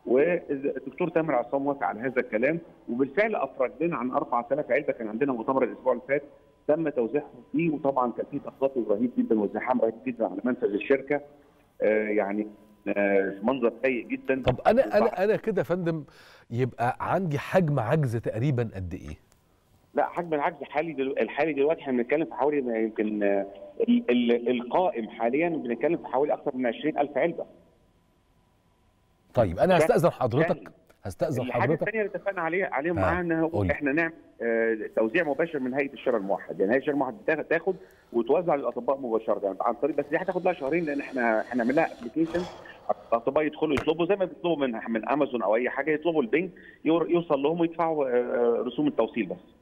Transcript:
والدكتور تامر عصام وافق على هذا الكلام وبالفعل افرج لنا عن 4000 علبه كان عندنا مؤتمر الاسبوع اللي فات تم توزيعهم فيه وطبعا كان في تخطيط رهيب جدا وازدحام رهيب جدا على منفذ الشركه آه يعني آه منظر سيء جدا طب انا انا انا كده يا فندم يبقى عندي حجم عجز تقريبا قد ايه؟ لا حجم العجز الحالي دلو... الحالي دلوقتي احنا بنتكلم في حوالي يمكن ال... ال... القائم حاليا بنتكلم في حوالي اكثر من 20000 علبه طيب انا هستاذن حضرتك هستاذن الحاجه حضرتك الثانيه اللي اتفقنا عليها عليهم آه، معاها ان هو قولي. احنا نعمل آه، توزيع مباشر من هيئه الشراء الموحد يعني هيئه الشراء الموحد بتاخد- تاخد وتوزع للاطباء مباشره يعني عن طريق بس دي هتاخد لها شهرين لان احنا احنا عاملين لها ابلكيشن الاطباء يدخلوا يطلبوا زي ما بيطلبوا من من امازون او اي حاجه يطلبوا البنك يور- يوصل لهم ويدفعوا آه، رسوم التوصيل بس